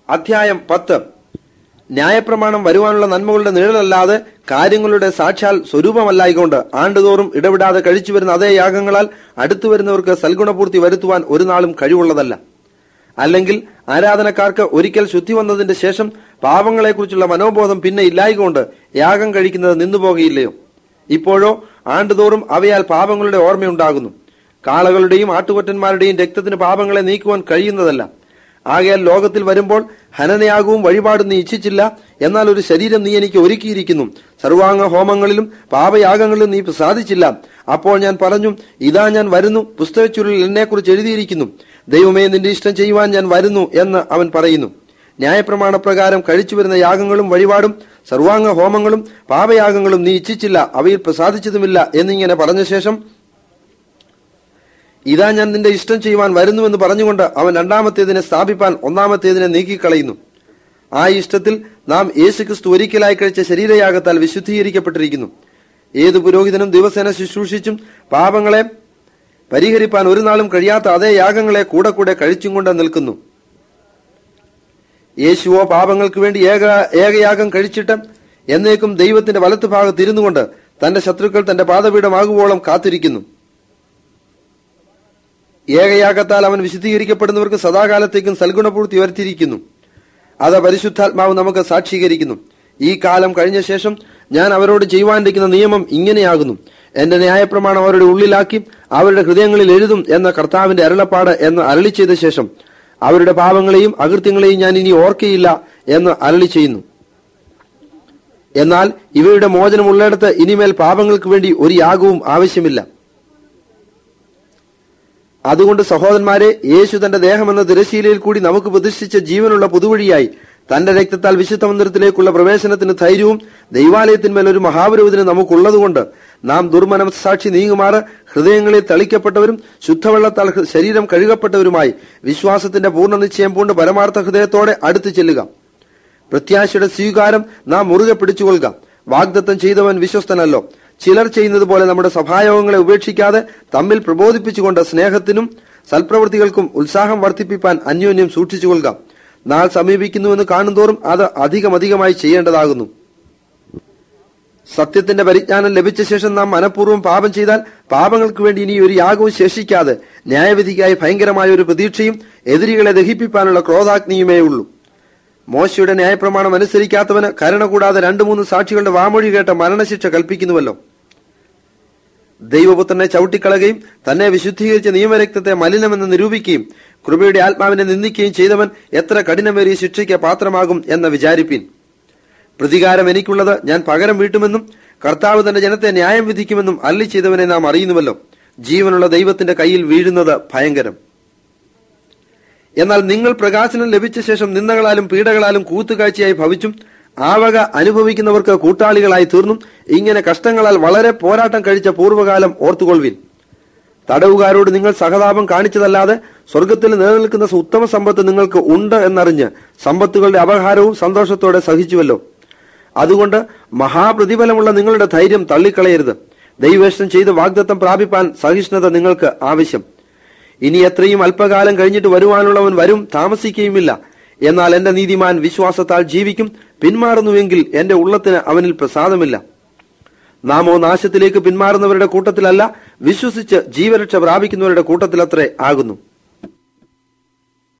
അധ്യായം പത്ത് ന്യായപ്രമാണം വരുവാനുള്ള നന്മകളുടെ നിഴലല്ലാതെ കാര്യങ്ങളുടെ സാക്ഷാൽ സ്വരൂപമല്ലായിക്കൊണ്ട് ആണ്ടുതോറും ഇടവിടാതെ കഴിച്ചു വരുന്ന അതേ യാഗങ്ങളാൽ അടുത്തു വരുന്നവർക്ക് സൽഗുണപൂർത്തി വരുത്തുവാൻ ഒരു നാളും കഴിവുള്ളതല്ല അല്ലെങ്കിൽ ആരാധനക്കാർക്ക് ഒരിക്കൽ ശുദ്ധി വന്നതിന്റെ ശേഷം പാപങ്ങളെക്കുറിച്ചുള്ള മനോബോധം പിന്നെ ഇല്ലായികൊണ്ട് യാഗം കഴിക്കുന്നത് നിന്നുപോകയില്ലയോ ഇപ്പോഴോ ആണ്ടുതോറും അവയാൽ പാപങ്ങളുടെ ഓർമ്മയുണ്ടാകുന്നു കാളകളുടെയും ആട്ടുകൊറ്റന്മാരുടെയും രക്തത്തിന് പാപങ്ങളെ നീക്കുവാൻ കഴിയുന്നതല്ല ആകയാൽ ലോകത്തിൽ വരുമ്പോൾ ഹനനയാകവും വഴിപാടും നീ ഇച്ഛിച്ചില്ല എന്നാൽ ഒരു ശരീരം നീ എനിക്ക് ഒരുക്കിയിരിക്കുന്നു സർവാംഗ ഹോമങ്ങളിലും പാപയാഗങ്ങളിലും നീ സാധിച്ചില്ല അപ്പോൾ ഞാൻ പറഞ്ഞു ഇതാ ഞാൻ വരുന്നു പുസ്തകച്ചുരുളിൽ എന്നെക്കുറിച്ച് എഴുതിയിരിക്കുന്നു ദൈവമേ നിന്റെ ഇഷ്ടം ചെയ്യുവാൻ ഞാൻ വരുന്നു എന്ന് അവൻ പറയുന്നു ന്യായപ്രമാണപ്രകാരം കഴിച്ചു വരുന്ന യാഗങ്ങളും വഴിപാടും സർവാംഗ ഹോമങ്ങളും പാപയാഗങ്ങളും നീ ഇച്ഛിച്ചില്ല അവയിൽ പ്രസാദിച്ചതുമില്ല എന്നിങ്ങനെ പറഞ്ഞ ശേഷം ഇതാ ഞാൻ നിന്റെ ഇഷ്ടം ചെയ്യുവാൻ വരുന്നുവെന്ന് പറഞ്ഞുകൊണ്ട് അവൻ രണ്ടാമത്തേതിനെ സ്ഥാപിപ്പാൻ ഒന്നാമത്തേതിനെ നീക്കിക്കളയുന്നു ആ ഇഷ്ടത്തിൽ നാം യേശുക്രിസ്തു ഒരിക്കലായി കഴിച്ച ശരീരയാഗത്താൽ വിശുദ്ധീകരിക്കപ്പെട്ടിരിക്കുന്നു ഏത് പുരോഹിതനും ദിവസേന ശുശ്രൂഷിച്ചും പാപങ്ങളെ പരിഹരിപ്പാൻ ഒരു നാളും കഴിയാത്ത അതേ യാഗങ്ങളെ കൂടെ കൂടെ കഴിച്ചും കൊണ്ട് നിൽക്കുന്നു യേശുവോ പാപങ്ങൾക്ക് വേണ്ടി ഏക ഏകയാഗം കഴിച്ചിട്ട് എന്നേക്കും ദൈവത്തിന്റെ വലത്ത് ഭാഗത്ത് ഇരുന്നുകൊണ്ട് തന്റെ ശത്രുക്കൾ തന്റെ പാദപീഠമാകുവോളം കാത്തിരിക്കുന്നു ഏകയാഗത്താൽ അവൻ വിശുദ്ധീകരിക്കപ്പെടുന്നവർക്ക് സദാകാലത്തേക്കും സൽഗുണപൂർത്തി വരുത്തിയിരിക്കുന്നു അത് പരിശുദ്ധാത്മാവ് നമുക്ക് സാക്ഷീകരിക്കുന്നു ഈ കാലം കഴിഞ്ഞ ശേഷം ഞാൻ അവരോട് ചെയ്യുവാനിരിക്കുന്ന നിയമം ഇങ്ങനെയാകുന്നു എന്റെ ന്യായപ്രമാണം അവരുടെ ഉള്ളിലാക്കി അവരുടെ ഹൃദയങ്ങളിൽ എഴുതും എന്ന കർത്താവിന്റെ അരുളപ്പാട് എന്ന് അരളി ചെയ്ത ശേഷം അവരുടെ പാപങ്ങളെയും അകൃത്യങ്ങളെയും ഞാൻ ഇനി ഓർക്കയില്ല എന്ന് അരളി ചെയ്യുന്നു എന്നാൽ ഇവയുടെ മോചനമുള്ളിടത്ത് ഇനിമേൽ പാപങ്ങൾക്ക് വേണ്ടി ഒരു യാഗവും ആവശ്യമില്ല അതുകൊണ്ട് സഹോദരന്മാരെ യേശു തന്റെ ദേഹമെന്ന തിരശീലയിൽ കൂടി നമുക്ക് പ്രതിഷ്ഠിച്ച ജീവനുള്ള പുതുവഴിയായി തന്റെ രക്തത്താൽ വിശുദ്ധ മന്ദിരത്തിലേക്കുള്ള പ്രവേശനത്തിന് ധൈര്യവും ദൈവാലയത്തിന്മേൽ ഒരു മഹാപുരോഹിതന് നമുക്കുള്ളതുകൊണ്ട് നാം ദുർമനസാക്ഷി നീങ്ങുമാറ് ഹൃദയങ്ങളിൽ തളിക്കപ്പെട്ടവരും ശുദ്ധവെള്ളത്താൽ ഹൃ- ശരീരം കഴുകപ്പെട്ടവരുമായി വിശ്വാസത്തിന്റെ പൂർണ്ണ നിശ്ചയം പൂണ്ട് പരമാർത്ഥ ഹൃദയത്തോടെ അടുത്തു ചെല്ലുക പ്രത്യാശയുടെ സ്വീകാരം നാം മുറുകെ പിടിച്ചുകൊള്ളുക വാഗ്ദത്തം ചെയ്തവൻ വിശ്വസ്തനല്ലോ ചിലർ ചെയ്യുന്നത് പോലെ നമ്മുടെ സഭായോഗങ്ങളെ ഉപേക്ഷിക്കാതെ തമ്മിൽ പ്രബോധിപ്പിച്ചുകൊണ്ട് സ്നേഹത്തിനും സൽപ്രവൃത്തികൾക്കും ഉത്സാഹം വർദ്ധിപ്പിപ്പാൻ അന്യോന്യം സൂക്ഷിച്ചുകൊള്ളുക നാൾ സമീപിക്കുന്നുവെന്ന് കാണുന്തോറും അത് അധികമധികമായി ചെയ്യേണ്ടതാകുന്നു സത്യത്തിന്റെ പരിജ്ഞാനം ലഭിച്ച ശേഷം നാം മനഃപൂർവ്വം പാപം ചെയ്താൽ പാപങ്ങൾക്ക് വേണ്ടി ഇനി ഒരു യാഗവും ശേഷിക്കാതെ ന്യായവിധിക്കായി ഭയങ്കരമായ ഒരു പ്രതീക്ഷയും എതിരികളെ ദഹിപ്പിക്കാനുള്ള ക്രോധാഗ്നിയുമേ ഉള്ളൂ മോശയുടെ ന്യായപ്രമാണം അനുസരിക്കാത്തവന് കരുണ കൂടാതെ രണ്ടു മൂന്ന് സാക്ഷികളുടെ വാമൊഴി കേട്ട മരണശിക്ഷ കൽപ്പിക്കുന്നുവല്ലോ ദൈവപുത്രനെ ചവിട്ടിക്കളയുകയും തന്നെ വിശുദ്ധീകരിച്ച നിയമരക്തത്തെ മലിനമെന്ന് നിരൂപിക്കുകയും കൃപയുടെ ആത്മാവിനെ നിന്ദിക്കുകയും ചെയ്തവൻ എത്ര കഠിനമേറിയ ശിക്ഷയ്ക്ക് പാത്രമാകും എന്ന് വിചാരിപ്പീൻ പ്രതികാരം എനിക്കുള്ളത് ഞാൻ പകരം വീട്ടുമെന്നും കർത്താവ് തന്റെ ജനത്തെ ന്യായം വിധിക്കുമെന്നും അല്ലി ചെയ്തവനെ നാം അറിയുന്നുവല്ലോ ജീവനുള്ള ദൈവത്തിന്റെ കയ്യിൽ വീഴുന്നത് ഭയങ്കരം എന്നാൽ നിങ്ങൾ പ്രകാശനം ലഭിച്ച ശേഷം നിന്ദകളാലും പീഡകളാലും കൂത്തുകാഴ്ചയായി ഭവിച്ചും ആവക അനുഭവിക്കുന്നവർക്ക് കൂട്ടാളികളായി തീർന്നും ഇങ്ങനെ കഷ്ടങ്ങളാൽ വളരെ പോരാട്ടം കഴിച്ച പൂർവ്വകാലം ഓർത്തുകൊള്ളുവിൻ തടവുകാരോട് നിങ്ങൾ സഹതാപം കാണിച്ചതല്ലാതെ സ്വർഗത്തിൽ നിലനിൽക്കുന്ന ഉത്തമ സമ്പത്ത് നിങ്ങൾക്ക് ഉണ്ട് എന്നറിഞ്ഞ് സമ്പത്തുകളുടെ അപഹാരവും സന്തോഷത്തോടെ സഹിച്ചുവല്ലോ അതുകൊണ്ട് മഹാപ്രതിഫലമുള്ള നിങ്ങളുടെ ധൈര്യം തള്ളിക്കളയരുത് ദൈവേഷ്ടം ചെയ്ത് വാഗ്ദത്തം പ്രാപിപ്പാൻ സഹിഷ്ണുത നിങ്ങൾക്ക് ആവശ്യം ഇനി എത്രയും അല്പകാലം കഴിഞ്ഞിട്ട് വരുവാനുള്ളവൻ വരും താമസിക്കുകയുമില്ല എന്നാൽ എന്റെ നീതിമാൻ വിശ്വാസത്താൽ ജീവിക്കും പിന്മാറുന്നുവെങ്കിൽ എന്റെ ഉള്ളത്തിന് അവനിൽ പ്രസാദമില്ല നാമോ നാശത്തിലേക്ക് പിന്മാറുന്നവരുടെ കൂട്ടത്തിലല്ല വിശ്വസിച്ച് ജീവരക്ഷ പ്രാപിക്കുന്നവരുടെ കൂട്ടത്തിലത്രേ ആകുന്നു